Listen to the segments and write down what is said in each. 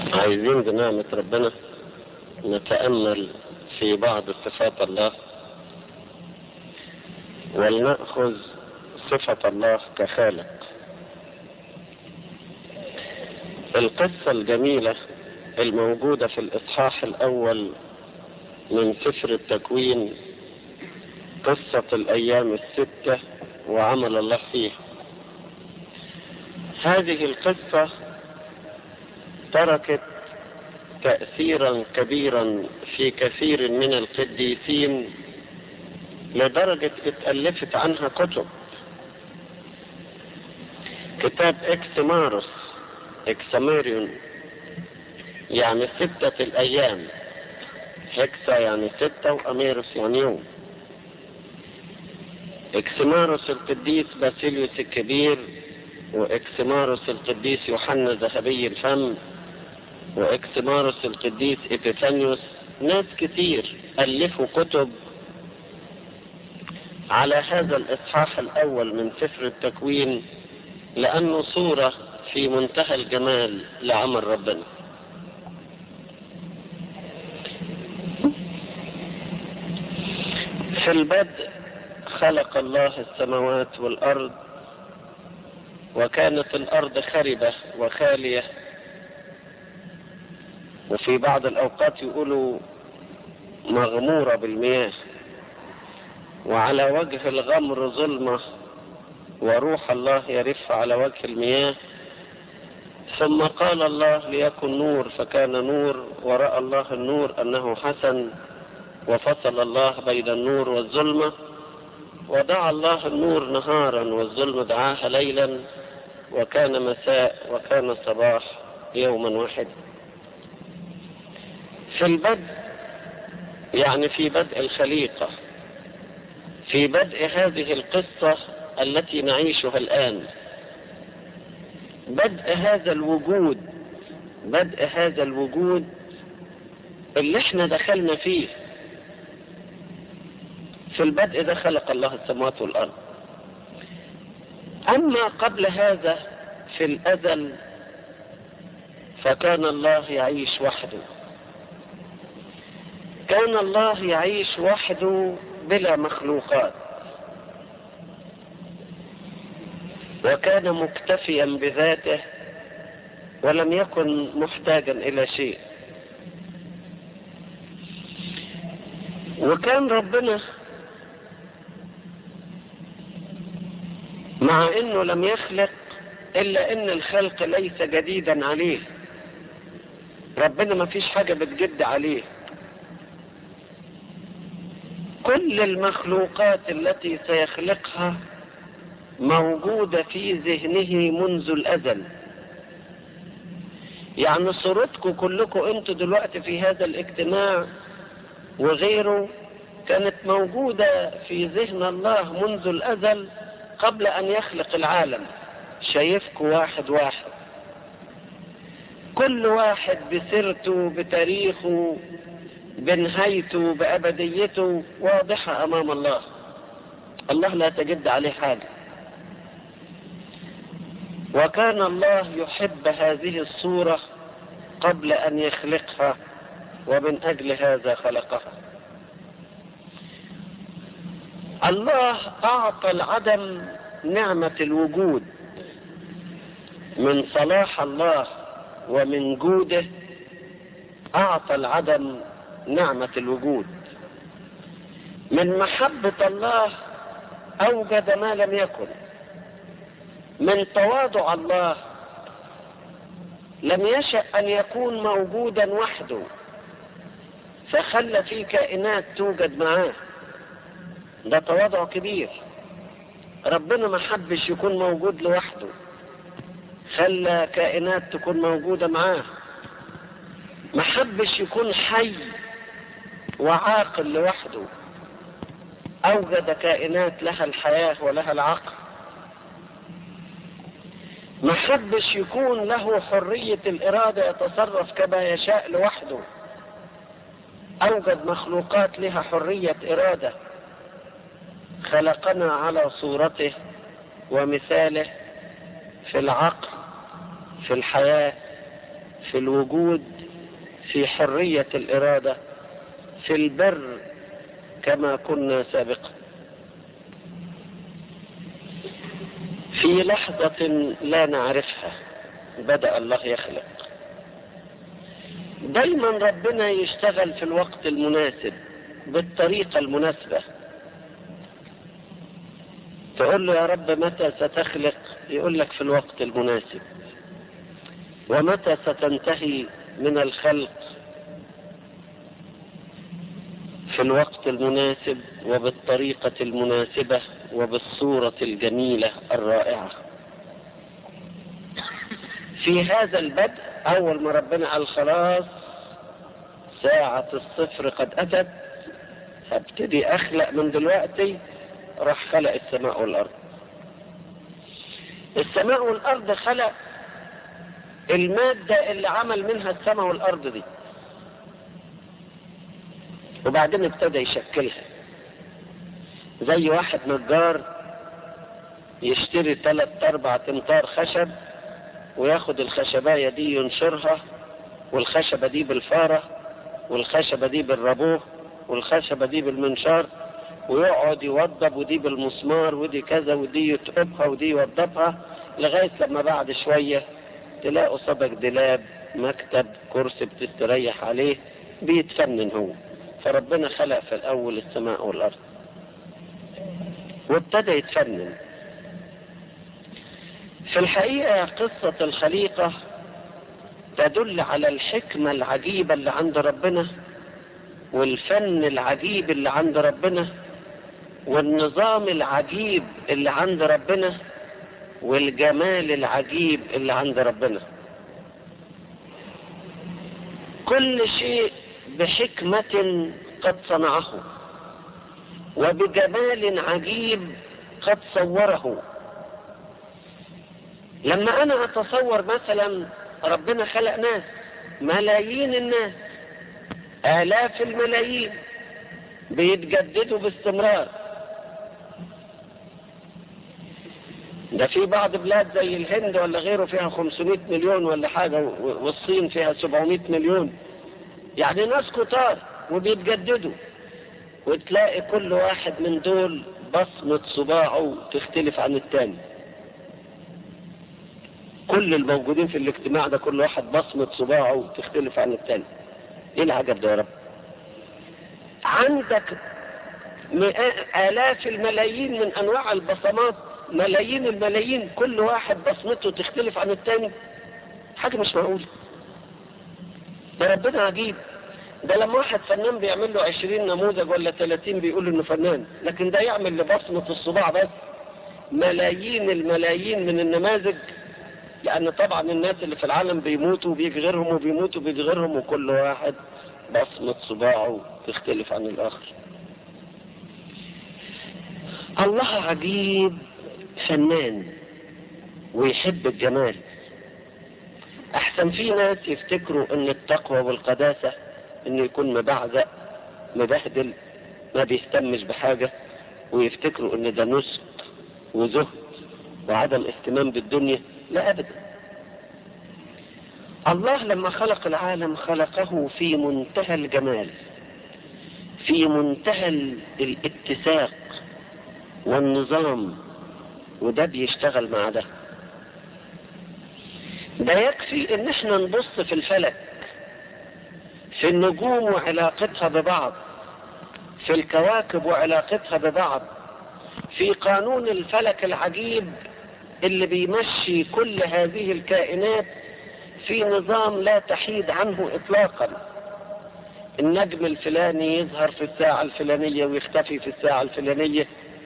عايزين بنعمة ربنا نتأمل في بعض صفات الله ولنأخذ صفة الله كخالق القصة الجميلة الموجودة في الإصحاح الأول من سفر التكوين قصة الأيام الستة وعمل الله فيها هذه القصة تركت تأثيرا كبيرا في كثير من القديسين لدرجة اتألفت عنها كتب كتاب اكسماروس اكساميريون يعني ستة الأيام هكسا يعني ستة وأميروس يعني يوم اكسماروس القديس باسيليوس الكبير واكسماروس القديس يوحنا ذهبي الفم واكسماروس القديس إبيفانيوس ناس كتير ألفوا كتب على هذا الإصحاح الأول من سفر التكوين لأنه صورة في منتهى الجمال لعمل ربنا في البدء خلق الله السماوات والأرض وكانت الأرض خربة وخالية وفي بعض الأوقات يقولوا مغمورة بالمياه وعلى وجه الغمر ظلمة وروح الله يرف على وجه المياه ثم قال الله ليكن نور فكان نور ورأى الله النور أنه حسن وفصل الله بين النور والظلمة ودعا الله النور نهارا والظلم دعاها ليلا وكان مساء وكان صباح يوما واحدا في البدء يعني في بدء الخليقة في بدء هذه القصة التي نعيشها الآن بدء هذا الوجود بدء هذا الوجود اللي احنا دخلنا فيه في البدء ده خلق الله السماوات والأرض أما قبل هذا في الأزل فكان الله يعيش وحده كان الله يعيش وحده بلا مخلوقات وكان مكتفيا بذاته ولم يكن محتاجا إلى شيء وكان ربنا مع انه لم يخلق الا ان الخلق ليس جديدا عليه ربنا ما فيش حاجة بتجد عليه كل المخلوقات التي سيخلقها موجودة في ذهنه منذ الأزل يعني صورتكم كلكم انتوا دلوقتي في هذا الاجتماع وغيره كانت موجودة في ذهن الله منذ الأزل قبل أن يخلق العالم شايفكم واحد واحد كل واحد بسيرته بتاريخه بنهايته بأبديته واضحة أمام الله الله لا تجد عليه حاجة وكان الله يحب هذه الصورة قبل أن يخلقها ومن أجل هذا خلقها الله أعطى العدم نعمة الوجود من صلاح الله ومن جوده أعطى العدم نعمة الوجود من محبة الله أوجد ما لم يكن من تواضع الله لم يشأ أن يكون موجودا وحده فخلى في كائنات توجد معاه ده تواضع كبير ربنا ما حبش يكون موجود لوحده خلى كائنات تكون موجودة معاه ما حبش يكون حي وعاقل لوحده أوجد كائنات لها الحياة ولها العقل ما حبش يكون له حرية الإرادة يتصرف كما يشاء لوحده أوجد مخلوقات لها حرية إرادة خلقنا على صورته ومثاله في العقل في الحياة في الوجود في حرية الإرادة في البر كما كنا سابقا في لحظة لا نعرفها بدأ الله يخلق دايما ربنا يشتغل في الوقت المناسب بالطريقة المناسبة تقول له يا رب متى ستخلق يقول لك في الوقت المناسب ومتى ستنتهي من الخلق في الوقت المناسب وبالطريقة المناسبة وبالصورة الجميلة الرائعة في هذا البدء أول ما ربنا قال خلاص ساعة الصفر قد أتت هبتدي أخلق من دلوقتي راح خلق السماء والأرض السماء والأرض خلق المادة اللي عمل منها السماء والأرض دي وبعدين ابتدى يشكلها زي واحد نجار يشتري ثلاث اربع تمتار خشب وياخد الخشباية دي ينشرها والخشبة دي بالفارة والخشبة دي بالربوه والخشبة دي بالمنشار ويقعد يوضب ودي بالمسمار ودي كذا ودي يتقبها ودي يوضبها لغاية لما بعد شوية تلاقي قصادك دولاب مكتب كرسي بتستريح عليه بيتفنن هو فربنا خلق في الأول السماء والأرض وابتدى يتفنن في الحقيقة قصة الخليقة تدل على الحكمة العجيبة اللي عند ربنا والفن العجيب اللي عند ربنا والنظام العجيب اللي عند ربنا والجمال العجيب اللي عند ربنا كل شيء بحكمة قد صنعه وبجمال عجيب قد صوره لما انا اتصور مثلا ربنا خلق ناس ملايين الناس الاف الملايين بيتجددوا باستمرار ده في بعض بلاد زي الهند ولا غيره فيها 500 مليون ولا حاجة والصين فيها 700 مليون يعني ناس كتار وبيتجددوا وتلاقي كل واحد من دول بصمة صباعه تختلف عن التاني كل الموجودين في الاجتماع ده كل واحد بصمة صباعه تختلف عن التاني ايه العجب ده يا رب عندك آلاف الملايين من أنواع البصمات ملايين الملايين كل واحد بصمته تختلف عن التاني حاجة مش معقولة ده ربنا عجيب ده لما واحد فنان بيعمل له 20 نموذج ولا 30 بيقول انه فنان لكن ده يعمل لبصمة الصباع بس ملايين الملايين من النماذج لان طبعا الناس اللي في العالم بيموتوا بيجي غيرهم وبيموتوا بيجي غيرهم وكل واحد بصمة صباعه تختلف عن الاخر الله عجيب فنان ويحب الجمال احسن في ناس يفتكروا ان التقوى والقداسة انه يكون مبعزق مبهدل ما بيهتمش بحاجة ويفتكروا ان ده نسك وزهد وعدم اهتمام بالدنيا لا ابدا الله لما خلق العالم خلقه في منتهى الجمال في منتهى الاتساق والنظام وده بيشتغل مع ده ده يكفي ان احنا نبص في الفلك في النجوم وعلاقتها ببعض في الكواكب وعلاقتها ببعض في قانون الفلك العجيب اللي بيمشي كل هذه الكائنات في نظام لا تحيد عنه اطلاقا النجم الفلاني يظهر في الساعة الفلانية ويختفي في الساعة الفلانية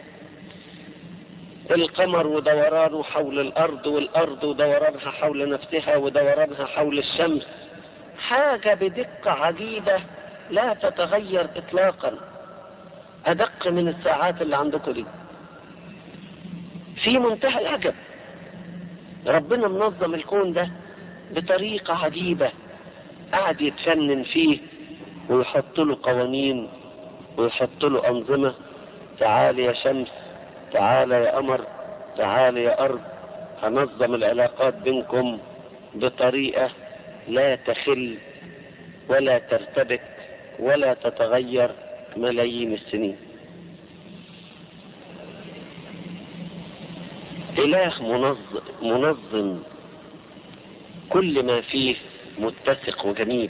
القمر ودورانه حول الأرض والأرض ودورانها حول نفسها ودورانها حول الشمس حاجة بدقة عجيبة لا تتغير إطلاقا أدق من الساعات اللي عندكم دي في منتهى العجب ربنا منظم الكون ده بطريقة عجيبة قاعد يتفنن فيه ويحط له قوانين ويحط له أنظمة تعال يا شمس تعال يا قمر تعال يا أرض هنظم العلاقات بينكم بطريقة لا تخل ولا ترتبك ولا تتغير ملايين السنين إله منظم, منظم كل ما فيه متسق وجميل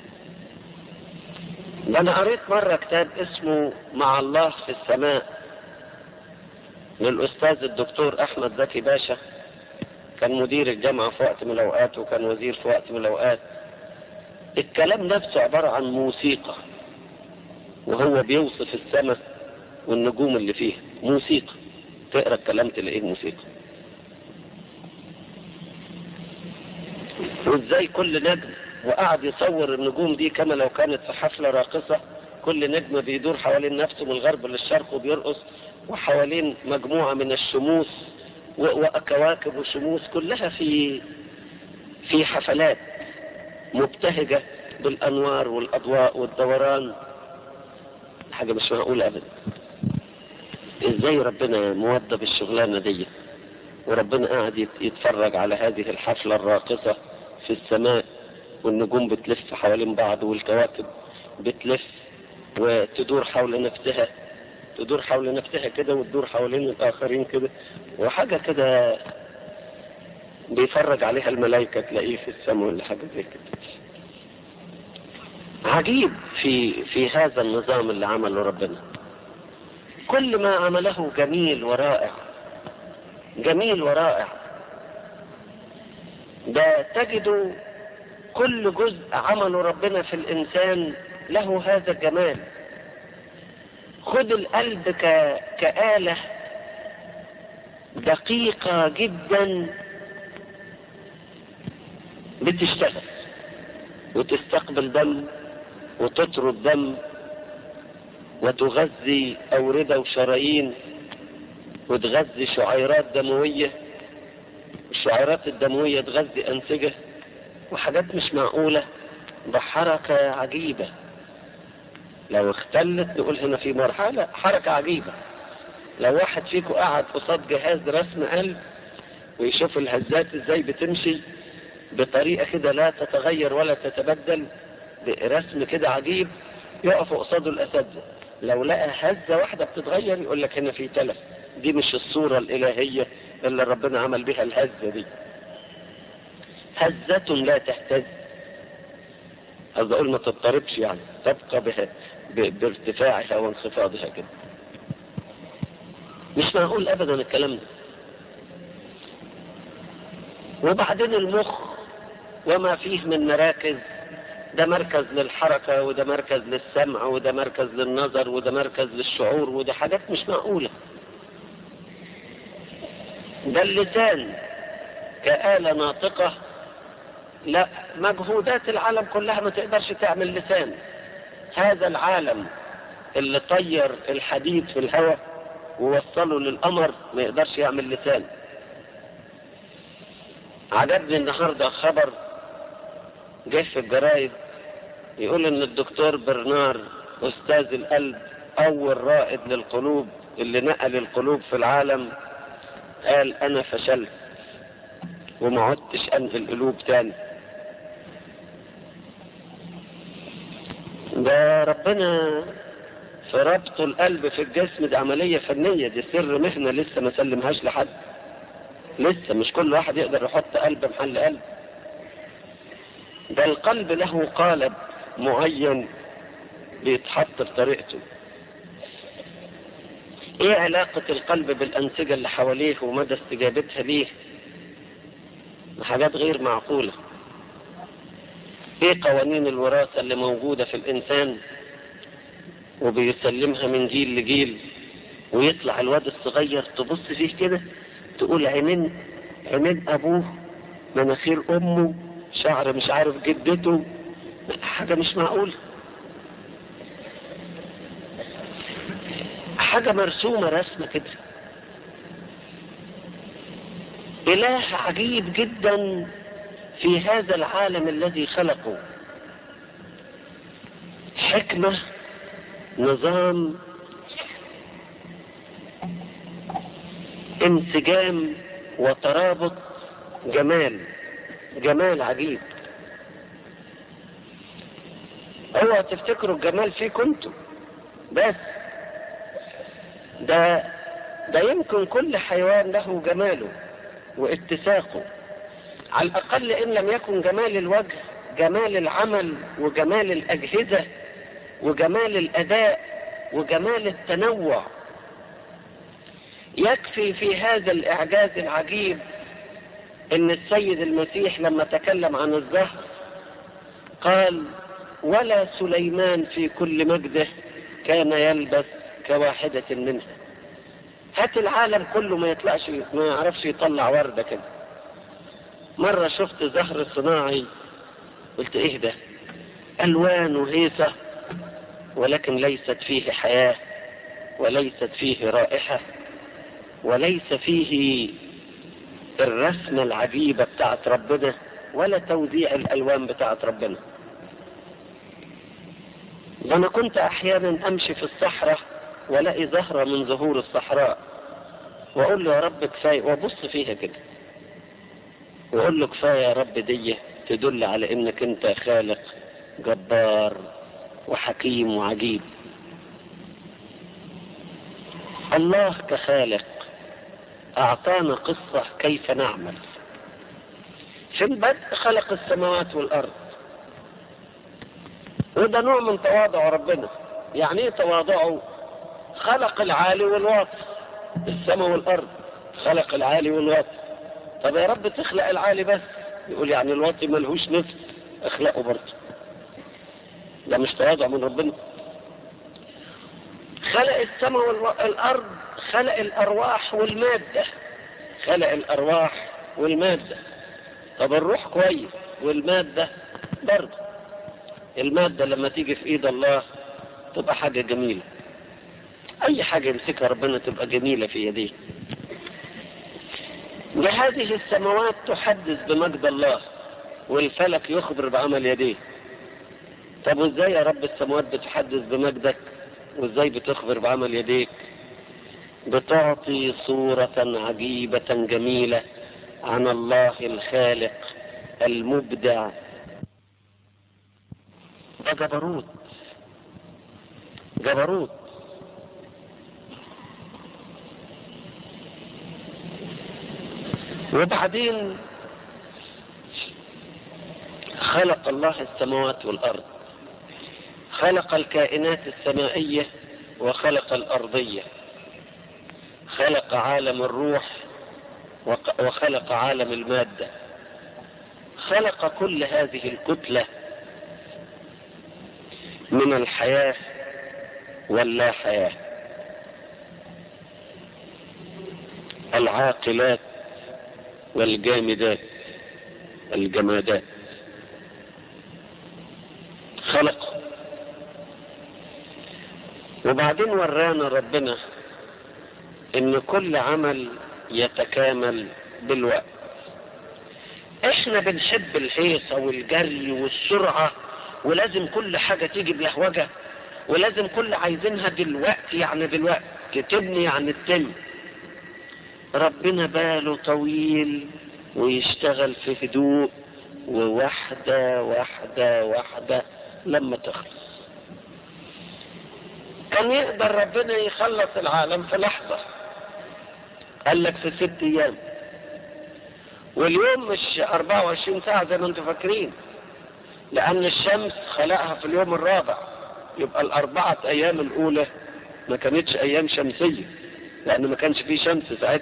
ده أنا قريت مرة كتاب اسمه مع الله في السماء للأستاذ الدكتور أحمد زكي باشا كان مدير الجامعة في وقت من الأوقات وكان وزير في وقت من الأوقات الكلام نفسه عبارة عن موسيقى وهو بيوصف السماء والنجوم اللي فيها موسيقى تقرا الكلام تلاقيه موسيقى وازاي كل نجم وقعد يصور النجوم دي كما لو كانت في حفلة راقصة كل نجم بيدور حوالين نفسه من الغرب للشرق وبيرقص وحوالين مجموعة من الشموس وكواكب وشموس كلها في في حفلات مبتهجة بالأنوار والأضواء والدوران حاجة مش معقولة أبدا إزاي ربنا موظف الشغلانة دي وربنا قاعد يتفرج على هذه الحفلة الراقصة في السماء والنجوم بتلف حوالين بعض والكواكب بتلف وتدور حول نفسها تدور حول نفسها كده وتدور حوالين الآخرين كده وحاجة كده بيفرج عليها الملائكة تلاقيه في السماء ولا حاجة زي كده عجيب في في هذا النظام اللي عمله ربنا كل ما عمله جميل ورائع جميل ورائع ده تجد كل جزء عمله ربنا في الإنسان له هذا الجمال خد القلب ك... كآلة دقيقة جدا بتشتغل وتستقبل دم وتطرد دم وتغذي أوردة وشرايين وتغذي شعيرات دموية الشعيرات الدموية تغذي أنسجة وحاجات مش معقولة بحركة عجيبة لو اختلت نقول هنا في مرحلة حركة عجيبة لو واحد فيكم قعد قصاد جهاز رسم قلب ويشوف الهزات ازاي بتمشي بطريقة كده لا تتغير ولا تتبدل برسم كده عجيب يقف قصاده الأساتذة لو لقى هزة واحدة بتتغير يقول لك هنا في تلف دي مش الصورة الإلهية اللي ربنا عمل بها الهزة دي هزة لا تهتز قصدي أقول ما تضطربش يعني تبقى بها ب... بارتفاعها وانخفاضها كده مش معقول أبدا الكلام ده وبعدين المخ وما فيه من مراكز ده مركز للحركة وده مركز للسمع وده مركز للنظر وده مركز للشعور وده حاجات مش معقولة ده اللسان كآلة ناطقة لا مجهودات العالم كلها ما تقدرش تعمل لسان هذا العالم اللي طير الحديد في الهواء ووصله للقمر ما يقدرش يعمل لسان عجبني النهارده خبر جه في الجرايد يقول ان الدكتور برنار استاذ القلب اول رائد للقلوب اللي نقل القلوب في العالم قال انا فشلت وما عدتش انقل قلوب تاني ده ربنا في ربط القلب في الجسم دي عملية فنية دي سر مهنة لسه ما سلمهاش لحد لسه مش كل واحد يقدر يحط قلب محل قلب ده القلب له قالب معين بيتحط بطريقته ايه علاقة القلب بالانسجة اللي حواليه ومدى استجابتها ليه حاجات غير معقولة ايه قوانين الوراثة اللي موجودة في الانسان وبيسلمها من جيل لجيل ويطلع الواد الصغير تبص فيه كده تقول عينين عينين ابوه مناخير امه شعر مش عارف جدته حاجة مش معقولة حاجة مرسومة رسمة كده إله عجيب جدا في هذا العالم الذي خلقه حكمة نظام انسجام وترابط جمال جمال عجيب اوعوا تفتكروا الجمال فيكم انتوا بس ده ده يمكن كل حيوان له جماله واتساقه على الأقل إن لم يكن جمال الوجه جمال العمل وجمال الأجهزة وجمال الأداء وجمال التنوع يكفي في هذا الإعجاز العجيب إن السيد المسيح لما تكلم عن الزهر قال ولا سليمان في كل مجده كان يلبس كواحدة منها هات العالم كله ما يطلعش ما يعرفش يطلع وردة كده مرة شفت زهر صناعي قلت ايه ده الوان وهيصة ولكن ليست فيه حياة وليست فيه رائحة وليس فيه الرسمة العجيبة بتاعت ربنا ولا توزيع الالوان بتاعت ربنا ده انا كنت احيانا امشي في الصحراء والاقي زهرة من زهور الصحراء واقول له يا رب كفاية وابص فيها كده واقول له كفاية يا رب دي تدل على انك انت خالق جبار وحكيم وعجيب الله كخالق اعطانا قصة كيف نعمل في البدء خلق السماوات والارض وده نوع من تواضع ربنا يعني ايه تواضعه خلق العالي والواطي السماء والارض خلق العالي والواطي طب يا رب تخلق العالي بس يقول يعني الواطي ملهوش نفس اخلقه برضه ده مش تواضع من ربنا خلق السماء والارض خلق الارواح والمادة خلق الارواح والمادة طب الروح كويس والمادة برضه المادة لما تيجي في ايد الله تبقى حاجة جميلة اي حاجة يمسكها ربنا تبقى جميلة في يديه وهذه السماوات تحدث بمجد الله والفلك يخبر بعمل يديه طب وازاي يا رب السماوات بتحدث بمجدك وازاي بتخبر بعمل يديك بتعطي صورة عجيبة جميلة عن الله الخالق المبدع ده جبروت جبروت وبعدين خلق الله السماوات والأرض خلق الكائنات السمائية وخلق الأرضية خلق عالم الروح وخلق عالم المادة خلق كل هذه الكتلة من الحياة واللا حياة العاقلات والجامدات الجمادات خلق وبعدين ورانا ربنا ان كل عمل يتكامل بالوقت احنا بنحب الهيصة والجري والسرعة ولازم كل حاجة تيجي بلهوجة ولازم كل عايزينها دلوقتي يعني دلوقتي تبني يعني تتم ربنا باله طويل ويشتغل في هدوء وواحدة واحدة واحدة لما تخلص كان يقدر ربنا يخلص العالم في لحظة قال لك في ست ايام واليوم مش 24 ساعة زي ما انتم فاكرين لان الشمس خلقها في اليوم الرابع يبقى الاربعة ايام الاولى ما كانتش ايام شمسية لان ما كانش فيه شمس ساعتها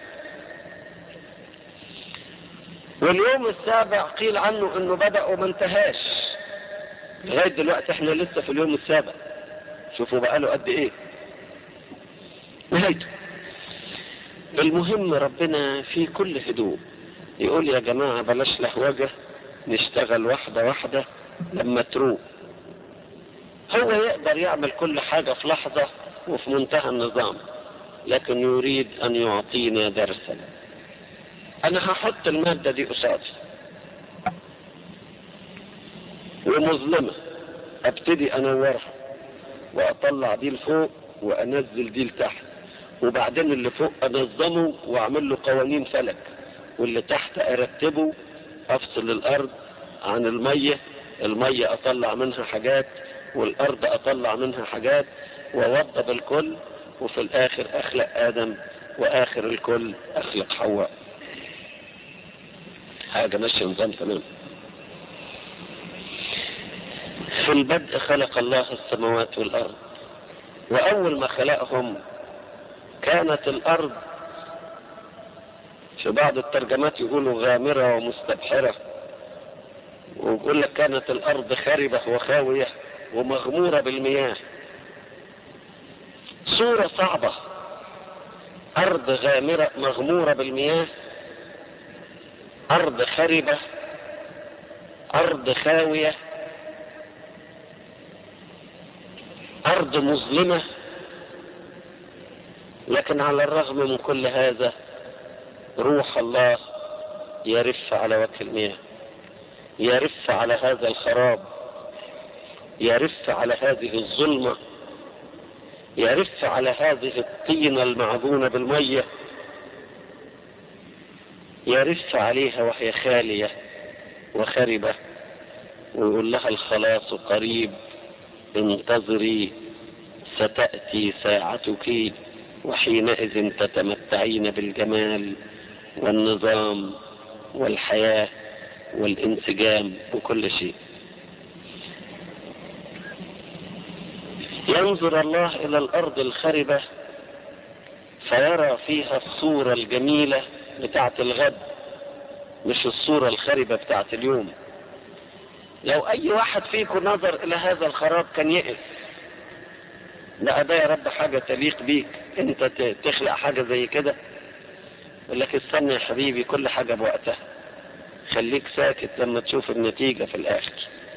واليوم السابع قيل عنه انه بدأ وما انتهاش لغاية دلوقتي احنا لسه في اليوم السابع شوفوا بقاله قد ايه نهايته المهم ربنا في كل هدوء يقول يا جماعة بلاش لهوجة نشتغل واحدة واحدة لما تروق هو يقدر يعمل كل حاجة في لحظة وفي منتهى النظام لكن يريد ان يعطينا درسا انا هحط المادة دي قصادي ومظلمة ابتدي انورها واطلع دي لفوق وانزل دي لتحت وبعدين اللي فوق انظمه واعمل له قوانين فلك واللي تحت ارتبه افصل الارض عن المية المية اطلع منها حاجات والارض اطلع منها حاجات ووضب الكل وفي الاخر اخلق ادم واخر الكل اخلق حواء حاجة ماشية نظام تمام في البدء خلق الله السماوات والارض واول ما خلقهم كانت الارض في بعض الترجمات يقولوا غامرة ومستبحرة ويقول لك كانت الارض خربة وخاوية ومغمورة بالمياه صورة صعبة ارض غامرة مغمورة بالمياه ارض خربة ارض خاوية ارض مظلمة لكن على الرغم من كل هذا روح الله يرف على وجه المياه يرف على هذا الخراب يرف على هذه الظلمة يرف على هذه الطينة المعجونة بالمية يرف عليها وهي خالية وخربة ويقول لها الخلاص قريب انتظري ستأتي ساعتك وحينئذ تتمتعين بالجمال والنظام والحياة والانسجام وكل شيء ينظر الله إلى الأرض الخربة فيرى فيها الصورة الجميلة بتاعة الغد مش الصورة الخربة بتاعة اليوم لو أي واحد فيكم نظر إلى هذا الخراب كان يئس لا ده يا رب حاجة تليق بيك انت تخلق حاجة زي كده يقول لك استنى يا حبيبي كل حاجة بوقتها خليك ساكت لما تشوف النتيجة في الآخر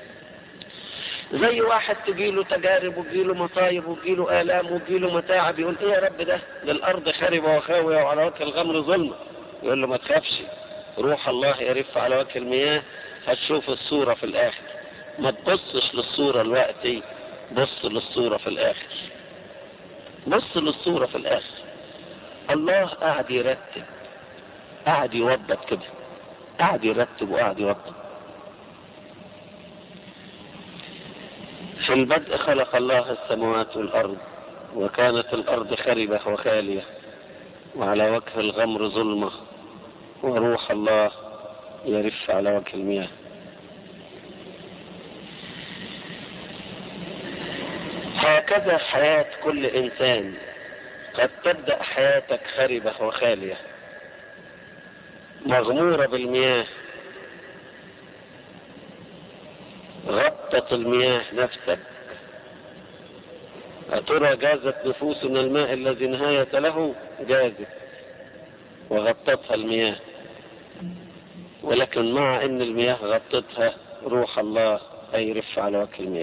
زي واحد تجيله تجارب وتجيله مصايب وتجيله آلام وتجيله متاعب يقول ايه يا رب ده ده الأرض خاربة وخاوية وعلى وجه الغمر ظلمة يقول له ما تخافش روح الله يرف على وجه المياه هتشوف الصورة في الآخر ما تبصش للصورة الوقتي بص للصورة في الآخر بص للصورة في الآخر الله قاعد يرتب قاعد يوضب كده قاعد يرتب وقاعد يوضب في البدء خلق الله السماوات والأرض وكانت الأرض خربة وخالية وعلى وجه الغمر ظلمة وروح الله يرف على وجه المياه هكذا حياة كل إنسان قد تبدأ حياتك خربة وخالية مغمورة بالمياه غطت المياه نفسك أترى جازت نفوسنا الماء الذي نهاية له جازت وغطتها المياه ولكن مع ان المياه غطتها روح الله هيرف على وجه المياه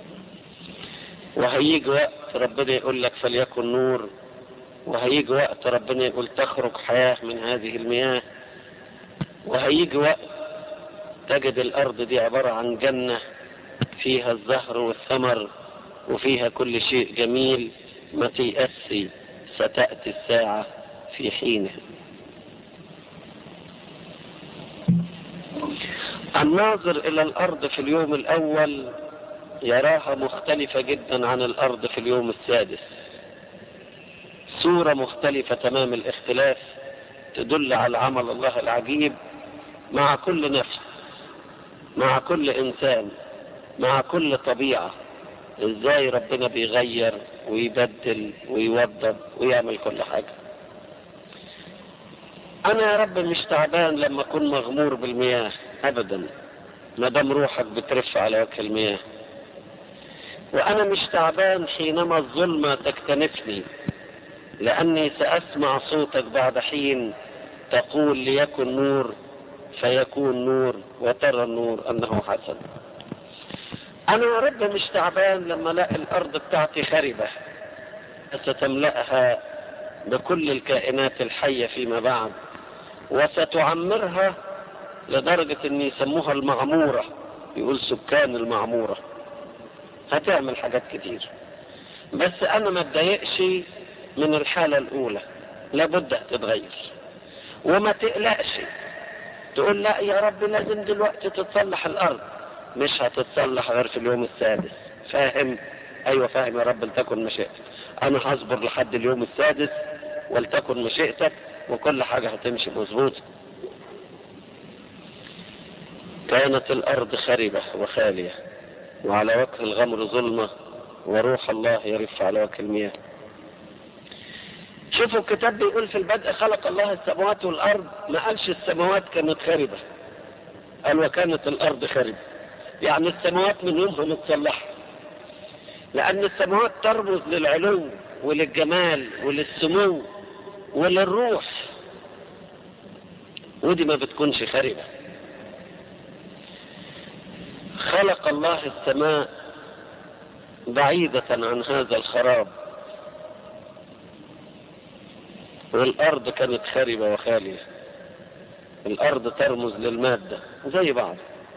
وهيجي وقت ربنا يقول لك فليكن نور وهيجي وقت ربنا يقول تخرج حياة من هذه المياه وهيجي وقت تجد الأرض دي عبارة عن جنة فيها الزهر والثمر وفيها كل شيء جميل ما تيأسي ستأتي الساعة في حينها الناظر إلى الأرض في اليوم الأول يراها مختلفة جدا عن الأرض في اليوم السادس صورة مختلفة تمام الاختلاف تدل على عمل الله العجيب مع كل نفس مع كل إنسان مع كل طبيعة ازاي ربنا بيغير ويبدل ويوضب ويعمل كل حاجة انا يا رب مش تعبان لما اكون مغمور بالمياه ابدا ما دام روحك بترف على وجه المياه وانا مش تعبان حينما الظلمة تكتنفني لاني ساسمع صوتك بعد حين تقول ليكن نور فيكون نور وترى النور انه حسن انا يا رب مش تعبان لما الاقي الارض بتاعتي خربة ستملأها بكل الكائنات الحية فيما بعد وستعمرها لدرجة ان يسموها المعمورة يقول سكان المعمورة هتعمل حاجات كتير بس انا ما اتضايقش من الحالة الاولى لابد تتغير وما تقلقش تقول لا يا رب لازم دلوقتي تتصلح الارض مش هتتصلح غير في اليوم السادس فاهم ايوه فاهم يا رب لتكن مشيئتك انا هصبر لحد اليوم السادس ولتكن مشيئتك وكل حاجة هتمشي مظبوطة كانت الارض خربة وخالية وعلى وجه الغمر ظلمة وروح الله يرف على وجه المياه شوفوا الكتاب بيقول في البدء خلق الله السماوات والارض ما قالش السماوات كانت خربة قال وكانت الارض خربة يعني السماوات من يومها متصلحة لان السماوات ترمز للعلو وللجمال وللسمو وللروح ودي ما بتكونش خربة خلق الله السماء بعيدة عن هذا الخراب والأرض كانت خاربة وخالية الأرض ترمز للمادة زي بعض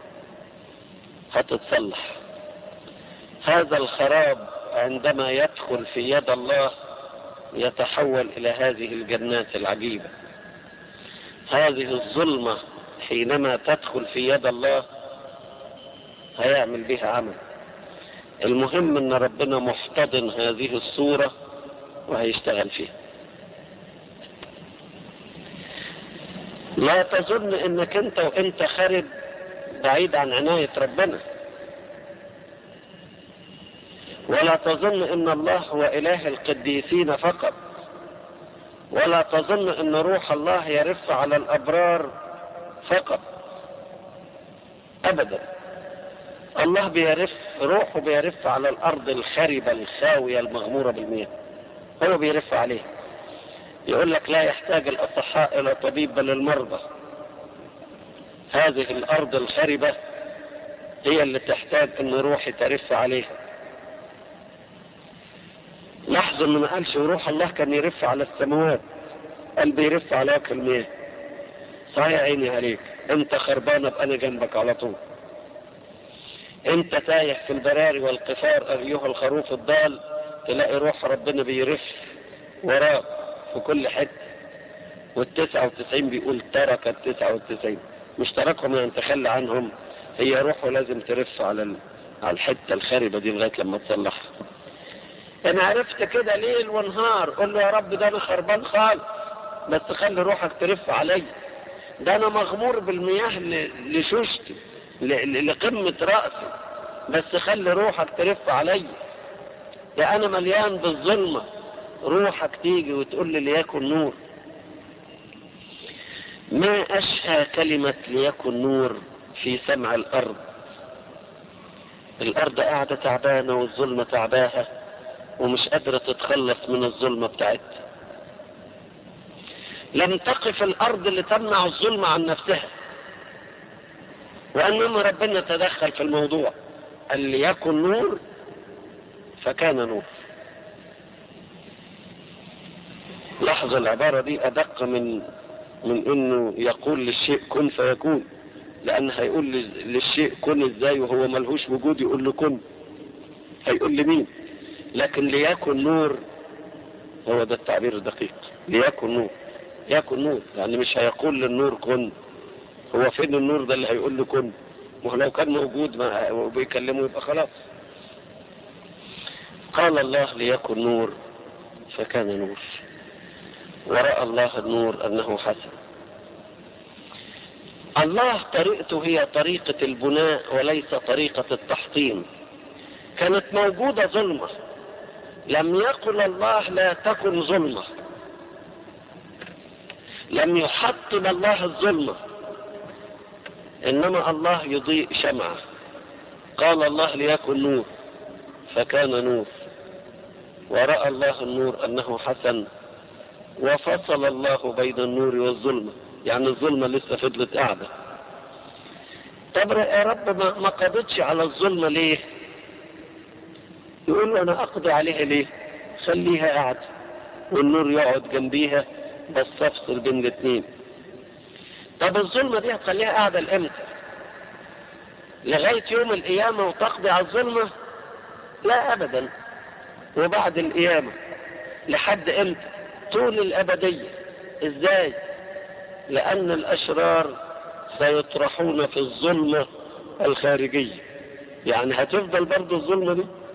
هتتصلح هذا الخراب عندما يدخل في يد الله يتحول إلى هذه الجنات العجيبة هذه الظلمة حينما تدخل في يد الله هيعمل بها عمل المهم ان ربنا محتضن هذه الصورة وهيشتغل فيها لا تظن انك انت وانت خارج بعيد عن عناية ربنا ولا تظن ان الله هو اله القديسين فقط ولا تظن ان روح الله يرف على الابرار فقط ابدا الله بيرف روحه بيرف على الارض الخربة الخاوية المغمورة بالمياه هو بيرف عليه يقول لك لا يحتاج الاصحاء الى طبيب بل المرضى هذه الارض الخربة هي اللي تحتاج ان روحي ترف عليها لاحظوا انه ما قالش روح الله كان يرف على السماوات قال بيرف على وجه المياه صحيح عيني عليك انت خربانه ابقى انا جنبك على طول انت تايه في البراري والقفار ايها الخروف الضال تلاقي روح ربنا بيرف وراك في كل حته والتسعة وتسعين بيقول ترك التسعة وتسعين مش تركهم يعني تخلى عنهم هي روحه لازم ترف على ال... على الحتة الخاربة دي لغاية لما تصلحها انا عرفت كده ليل ونهار قول له يا رب ده انا خربان خالص بس خلي روحك ترف عليا ده انا مغمور بالمياه ل- لشوشتي ل- ل- لقمة رأسي بس خلي روحك ترف عليا ده انا مليان بالظلمة روحك تيجي وتقول لي ليكن نور ما اشهى كلمة ليكن نور في سمع الارض الارض قاعدة تعبانة والظلمة تعباها ومش قادرة تتخلص من الظلمة بتاعتها لم تقف الارض لتمنع الظلمة عن نفسها وانما ربنا تدخل في الموضوع قال ليكن نور فكان نور لاحظ العبارة دي ادق من من انه يقول للشيء كن فيكون لان هيقول لل- للشيء كن ازاي وهو ملهوش وجود يقول له كن هيقول لمين لكن ليكن نور هو ده التعبير الدقيق ليكن نور يكن نور يعني مش هيقول للنور كن هو فين النور ده اللي هيقول له كن ما هو لو كان موجود ما وبيكلمه يبقى خلاص قال الله ليكن نور فكان نور ورأى الله النور أنه حسن الله طريقته هي طريقة البناء وليس طريقة التحطيم كانت موجودة ظلمة لم يقل الله لا تكن ظلمة لم يحطم الله الظلمة إنما الله يضيء شمعة قال الله ليكن نور فكان نور ورأى الله النور أنه حسن وفصل الله بين النور والظلمة يعني الظلمة لسه فضلت قاعدة طب يا رب ما ما قضتش على الظلمة ليه يقول له انا اقضي عليها ليه خليها قاعدة والنور يقعد جنبيها بس افصل بين الاثنين طب الظلمة دي هتخليها قاعدة لامتى لغاية يوم القيامة وتقضي على الظلمة لا ابدا وبعد القيامة لحد امتى طول الابدية ازاي لان الاشرار سيطرحون في الظلمة الخارجية يعني هتفضل برضو الظلمة دي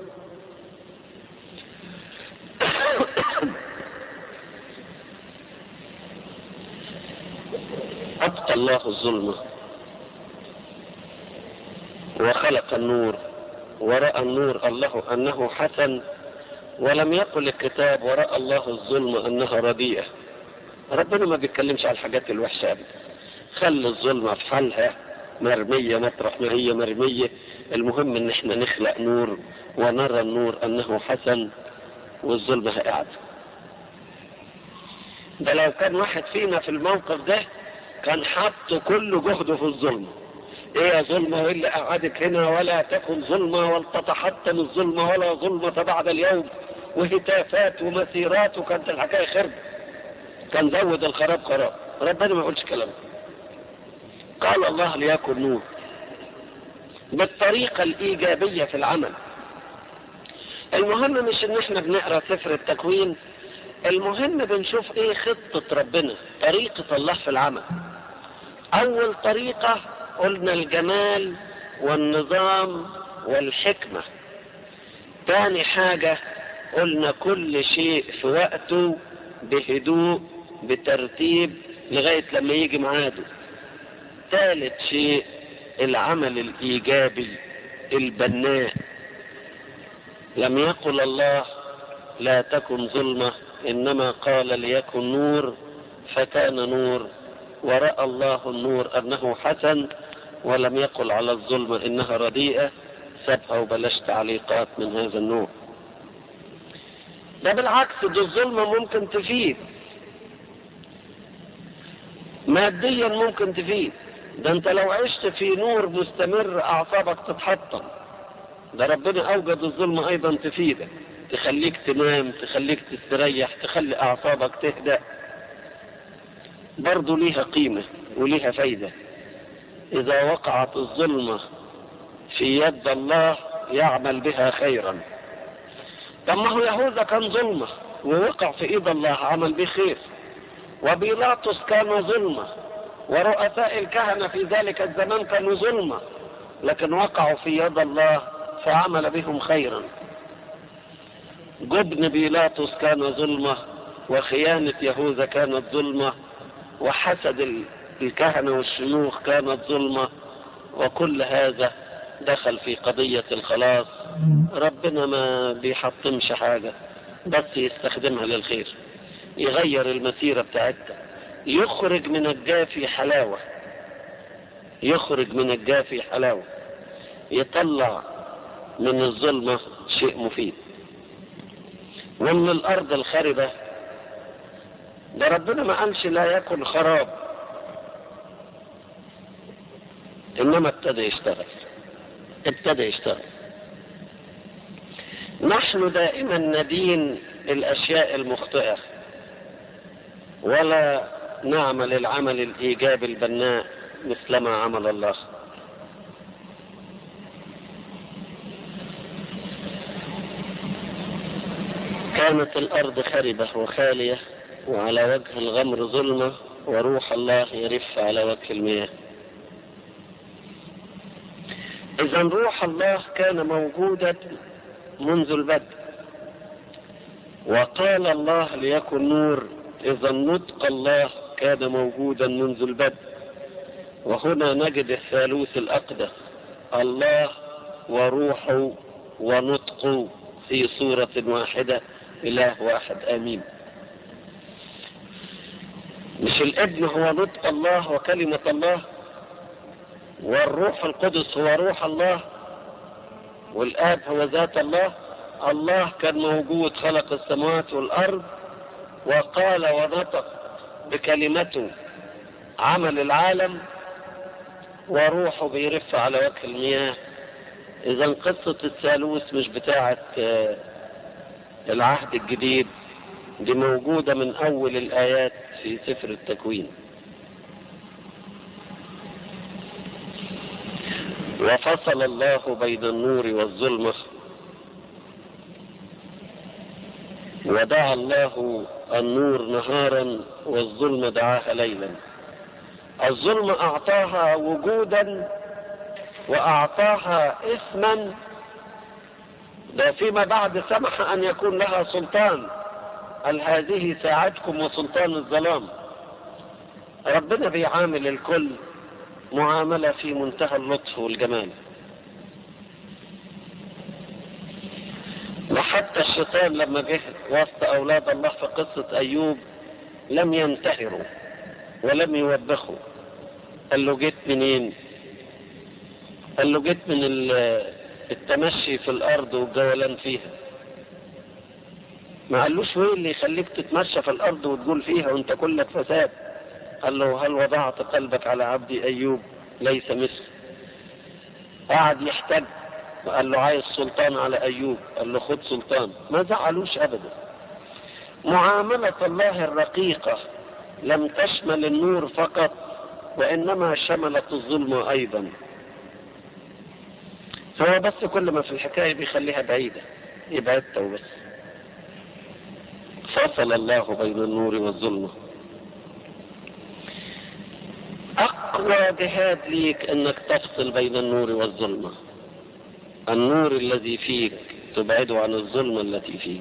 الله الظلمة وخلق النور ورأى النور الله أنه حسن ولم يقل الكتاب ورأى الله الظلم أنها رديئة ربنا ما بيتكلمش على الحاجات الوحشة أبدا خلي الظلمة في حالها مرمية مطرح ما هي مرمية المهم ان احنا نخلق نور ونرى النور انه حسن والظلمة قاعدة ده لو كان واحد فينا في الموقف ده كان حط كل جهده في الظلمة ايه يا ظلمة وايه اللي قعدك هنا ولا تكن ظلمة ولتتحطم الظلمة ولا ظلمة بعد اليوم وهتافات ومسيرات وكانت الحكاية خرب كان زود الخراب خراب ربنا ما يقولش كلام قال الله ليكن نور بالطريقة الإيجابية في العمل المهم مش ان احنا بنقرا سفر التكوين المهم بنشوف ايه خطة ربنا طريقة الله في العمل اول طريقة قلنا الجمال والنظام والحكمة تاني حاجة قلنا كل شيء في وقته بهدوء بترتيب لغاية لما يجي ميعاده ثالث شيء العمل الإيجابي البناء لم يقل الله لا تكن ظلمة إنما قال ليكن نور فكان نور ورأى الله النور أنه حسن ولم يقل على الظلمة إنها رديئة سبها وبلاش تعليقات من هذا النوع ده بالعكس دي الظلمة ممكن تفيد ماديا ممكن تفيد ده انت لو عشت في نور مستمر اعصابك تتحطم ده ربنا اوجد الظلمة ايضا تفيدك تخليك تنام تخليك تستريح تخلي اعصابك تهدأ برضه ليها قيمة وليها فايدة اذا وقعت الظلمة في يد الله يعمل بها خيرا طب ما هو يهوذا كان ظلمة ووقع في ايد الله عمل به خير وبيلاطس كان ظلمة ورؤساء الكهنة في ذلك الزمان كانوا ظلمة لكن وقعوا في يد الله فعمل بهم خيرا جبن بيلاطس كان ظلمة وخيانة يهوذا كانت ظلمة وحسد الكهنة والشيوخ كانت ظلمة وكل هذا دخل في قضية الخلاص ربنا ما بيحطمش حاجة بس يستخدمها للخير يغير المسيرة بتاعتها يخرج من الجافي حلاوة يخرج من الجافي حلاوة يطلع من الظلمة شيء مفيد ومن الأرض الخربة ده ربنا ما قالش لا يكن خراب إنما ابتدى يشتغل ابتدى يشتغل نحن دائما ندين الأشياء المخطئة ولا نعمل العمل الإيجابي البناء مثلما عمل الله كانت الأرض خربة وخالية وعلى وجه الغمر ظلمة وروح الله يرف على وجه المياه إذا روح الله كان موجودا منذ البدء وقال الله ليكن نور إذا نطق الله كان موجودا منذ البدء وهنا نجد الثالوث الأقدس الله وروحه ونطقه في صورة واحدة إله واحد آمين مش الابن هو نطق الله وكلمة الله والروح القدس هو روح الله والآب هو ذات الله الله كان موجود خلق السماوات والأرض وقال ونطق بكلمته عمل العالم وروحه بيرف على وجه المياه اذا قصة الثالوث مش بتاعة العهد الجديد دي موجودة من اول الايات في سفر التكوين وفصل الله بين النور والظلمة ودعا الله النور نهارا والظلم دعاها ليلا الظلم اعطاها وجودا واعطاها اسما ده فيما بعد سمح ان يكون لها سلطان قال هذه ساعتكم وسلطان الظلام ربنا بيعامل الكل معاملة في منتهى اللطف والجمال وحتى الشيطان لما جه وسط أولاد الله في قصة أيوب لم ينتهروا ولم يوبخوا قال له جيت منين قال له جيت من التمشي في الأرض والجولان فيها ما قالوش وين اللي يخليك تتمشى في الأرض وتقول فيها وانت كلك فساد قال له هل وضعت قلبك على عبدي أيوب ليس مثل قعد يحتج وقال له عايز سلطان على أيوب قال له خد سلطان ما زعلوش أبدا معاملة الله الرقيقة لم تشمل النور فقط وإنما شملت الظلم أيضا هو بس كل ما في الحكاية بيخليها بعيدة يبعدها وبس فصل الله بين النور والظلمة أقوى جهاد ليك أنك تفصل بين النور والظلمة النور الذي فيك تبعده عن الظلمة التي فيك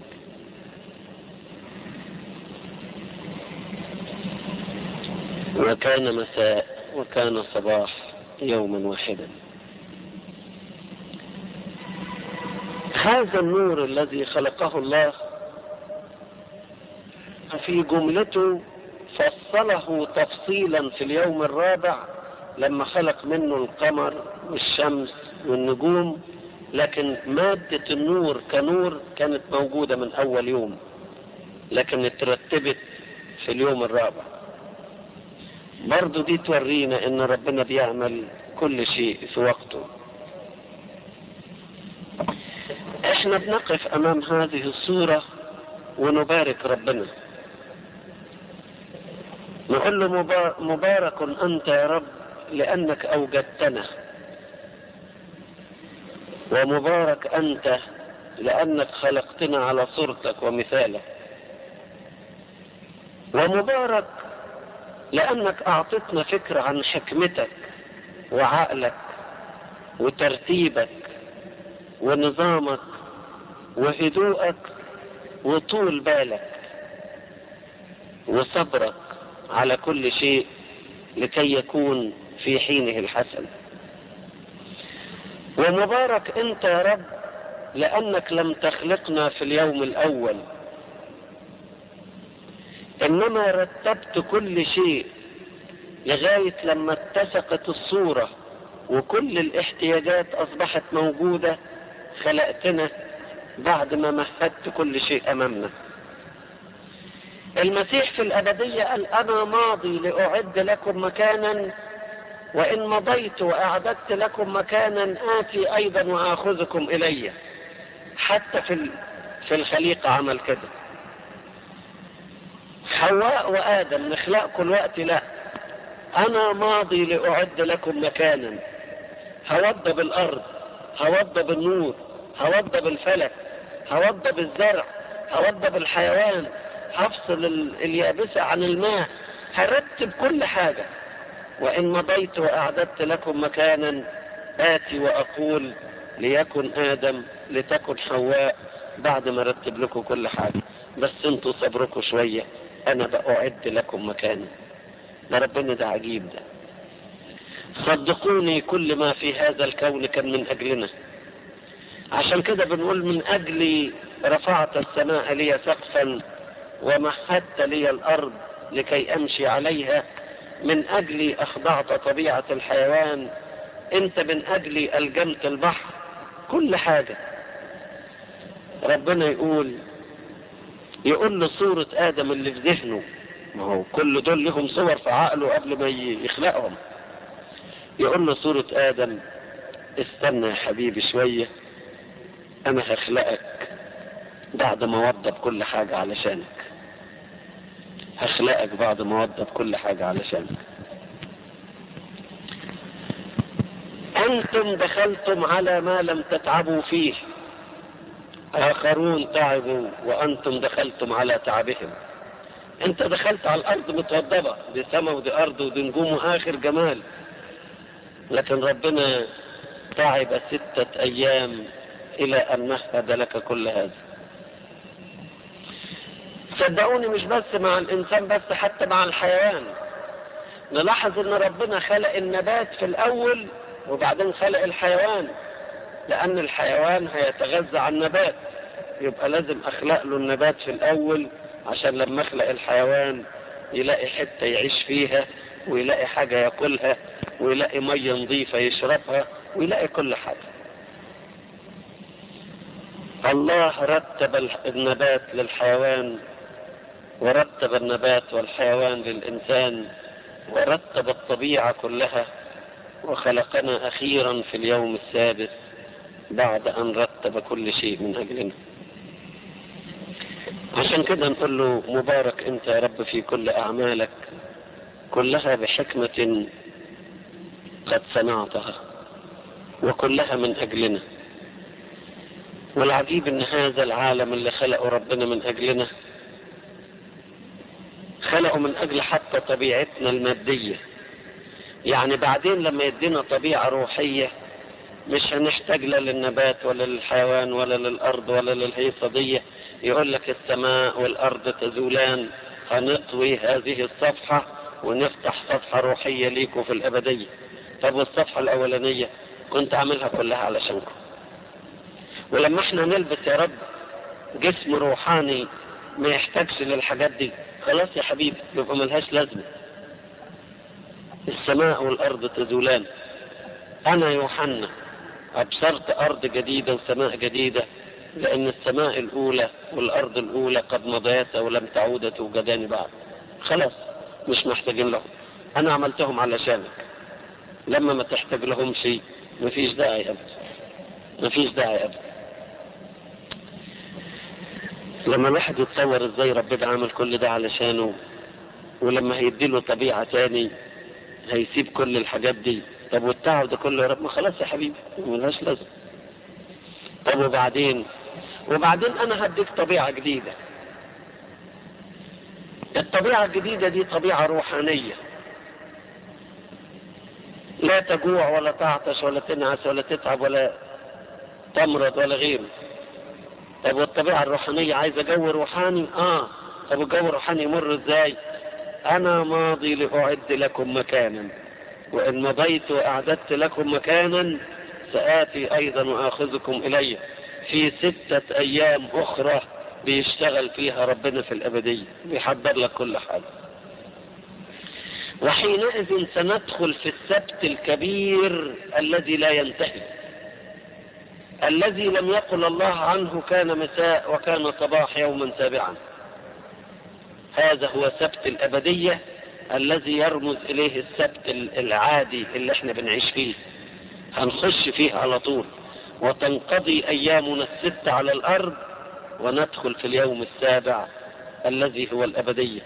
وكان مساء وكان صباح يوما واحدا هذا النور الذي خلقه الله في جملته فصله تفصيلا في اليوم الرابع لما خلق منه القمر والشمس والنجوم لكن مادة النور كنور كانت موجودة من أول يوم لكن اترتبت في اليوم الرابع برضو دي تورينا ان ربنا بيعمل كل شيء في وقته احنا بنقف امام هذه الصورة ونبارك ربنا نقول له مبارك انت يا رب لانك اوجدتنا ومبارك انت لانك خلقتنا على صورتك ومثالك ومبارك لأنك أعطتنا فكرة عن حكمتك وعقلك وترتيبك ونظامك وهدوءك وطول بالك وصبرك على كل شيء لكي يكون في حينه الحسن ومبارك انت يا رب لانك لم تخلقنا في اليوم الاول انما رتبت كل شيء لغاية لما اتسقت الصورة وكل الاحتياجات اصبحت موجودة خلقتنا بعد ما مهدت كل شيء امامنا المسيح في الابدية قال انا ماضي لاعد لكم مكانا وان مضيت واعددت لكم مكانا اتي ايضا واخذكم الي حتى في في الخليقة عمل كده حواء وآدم نخلقكم الوقت لا أنا ماضي لأعد لكم مكانا هوضب الأرض هوضب النور هوضب الفلك هوضب الزرع هوضب الحيوان هفصل اليابسة عن الماء هرتب كل حاجة وإن مضيت وأعددت لكم مكانا آتي وأقول ليكن آدم لتكن حواء بعد ما رتب لكم كل حاجة بس انتوا صبركم شوية انا بأعد لكم مكانا ده ربنا ده عجيب ده صدقوني كل ما في هذا الكون كان من اجلنا عشان كده بنقول من اجلي رفعت السماء لي سقفا ومهدت لي الارض لكي امشي عليها من اجلي اخضعت طبيعة الحيوان انت من اجلي الجمت البحر كل حاجة ربنا يقول يقول له صورة آدم اللي في ذهنه ما هو كل دول لهم صور في عقله قبل ما يخلقهم يقول له صورة آدم استنى يا حبيبي شوية أنا هخلقك بعد ما وضب كل حاجة علشانك هخلقك بعد ما وضب كل حاجة علشانك أنتم دخلتم على ما لم تتعبوا فيه آخرون تعبوا وأنتم دخلتم على تعبهم أنت دخلت على الأرض متوضبة دي سما ودي أرض ودي نجوم وآخر جمال لكن ربنا تعب ستة أيام إلى أن مهد لك كل هذا صدقوني مش بس مع الإنسان بس حتى مع الحيوان نلاحظ ان ربنا خلق النبات في الاول وبعدين خلق الحيوان لان الحيوان هيتغذى على النبات يبقى لازم اخلق له النبات في الاول عشان لما اخلق الحيوان يلاقي حتة يعيش فيها ويلاقي حاجة ياكلها ويلاقي مية نظيفة يشربها ويلاقي كل حاجة الله رتب النبات للحيوان ورتب النبات والحيوان للإنسان ورتب الطبيعة كلها وخلقنا أخيرا في اليوم السادس بعد أن رتب كل شيء من أجلنا عشان كده نقول له مبارك أنت يا رب في كل أعمالك كلها بحكمة قد صنعتها وكلها من أجلنا والعجيب ان هذا العالم اللي خلقه ربنا من اجلنا خلقه من اجل حتى طبيعتنا المادية يعني بعدين لما يدينا طبيعة روحية مش هنحتاج لا للنبات ولا للحيوان ولا للارض ولا للهيصة دي يقول لك السماء والارض تزولان هنطوي هذه الصفحة ونفتح صفحة روحية ليكم في الابدية طب والصفحة الاولانية كنت عاملها كلها علشانكم ولما احنا نلبس يا رب جسم روحاني ما يحتاجش للحاجات دي خلاص يا حبيبي يبقى ملهاش لازمة السماء والأرض تزولان أنا يوحنا أبصرت أرض جديدة وسماء جديدة لأن السماء الأولى والأرض الأولى قد مضيت ولم تعود توجدان بعد خلاص مش محتاجين لهم أنا عملتهم علشانك لما ما تحتاج لهم شيء مفيش داعي أبدا مفيش داعي أبدا لما الواحد يتصور ازاي ربنا عمل كل ده علشانه ولما هيديله طبيعة تاني هيسيب كل الحاجات دي طب والتعب ده كله يا رب ما خلاص يا حبيبي ملهاش لازمة طب وبعدين وبعدين انا هديك طبيعة جديدة الطبيعة الجديدة دي طبيعة روحانية لا تجوع ولا تعطش ولا تنعس ولا تتعب ولا تمرض ولا غيره طب والطبيعة الروحانية عايزة جو روحاني اه طب الجو الروحاني يمر ازاي انا ماضي لاعد لكم مكانا وان مضيت واعددت لكم مكانا سآتي ايضا واخذكم الي في ستة ايام اخرى بيشتغل فيها ربنا في الابدية بيحضر لك كل حاجة وحينئذ سندخل في السبت الكبير الذي لا ينتهي الذي لم يقل الله عنه كان مساء وكان صباح يوما سابعا هذا هو سبت الأبدية الذي يرمز إليه السبت العادي اللي احنا بنعيش فيه هنخش فيه على طول وتنقضي أيامنا الست على الأرض وندخل في اليوم السابع الذي هو الأبدية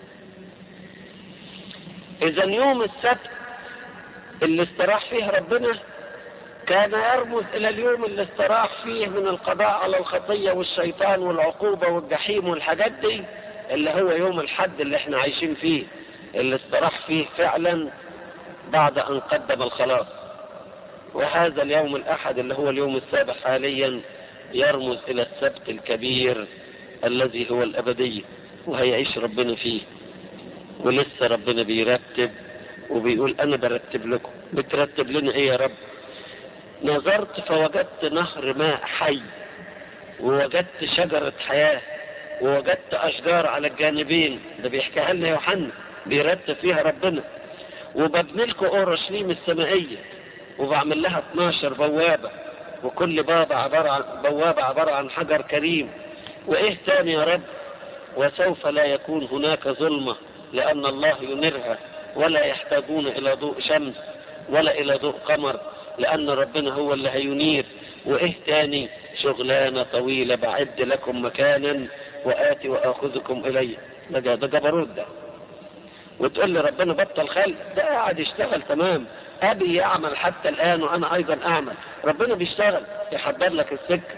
إذا يوم السبت اللي استراح فيه ربنا كان يرمز إلى اليوم اللي استراح فيه من القضاء على الخطية والشيطان والعقوبة والجحيم والحاجات دي اللي هو يوم الحد اللي احنا عايشين فيه اللي استراح فيه فعلا بعد أن قدم الخلاص وهذا اليوم الأحد اللي هو اليوم السابع حاليا يرمز إلى السبت الكبير الذي هو الأبدية وهيعيش ربنا فيه ولسه ربنا بيرتب وبيقول أنا برتب لكم بترتب لنا إيه يا رب نظرت فوجدت نهر ماء حي ووجدت شجرة حياة ووجدت أشجار على الجانبين ده بيحكيها لنا يوحنا بيرتب فيها ربنا وببني لكم أورشليم السمائية وبعمل لها 12 بوابة وكل بابة عبارة عن بوابة عبارة عن حجر كريم وإيه تاني يا رب وسوف لا يكون هناك ظلمة لأن الله ينيرها ولا يحتاجون إلى ضوء شمس ولا إلى ضوء قمر لأن ربنا هو اللي هينير وإيه تاني شغلانة طويلة بعد لكم مكانا وآتي وآخذكم إلي ده ده جبروت ده وتقول لي ربنا بطل خلق ده قاعد يشتغل تمام أبي يعمل حتى الآن وأنا أيضا أعمل ربنا بيشتغل يحضر لك السكة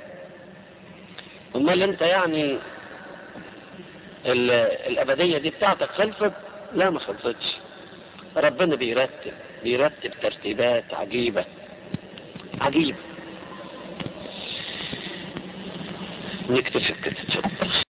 أمال أنت يعني الأبدية دي بتاعتك خلصت لا ما خلصتش ربنا بيرتب بيرتب ترتيبات عجيبة عجيبة نكتفي كده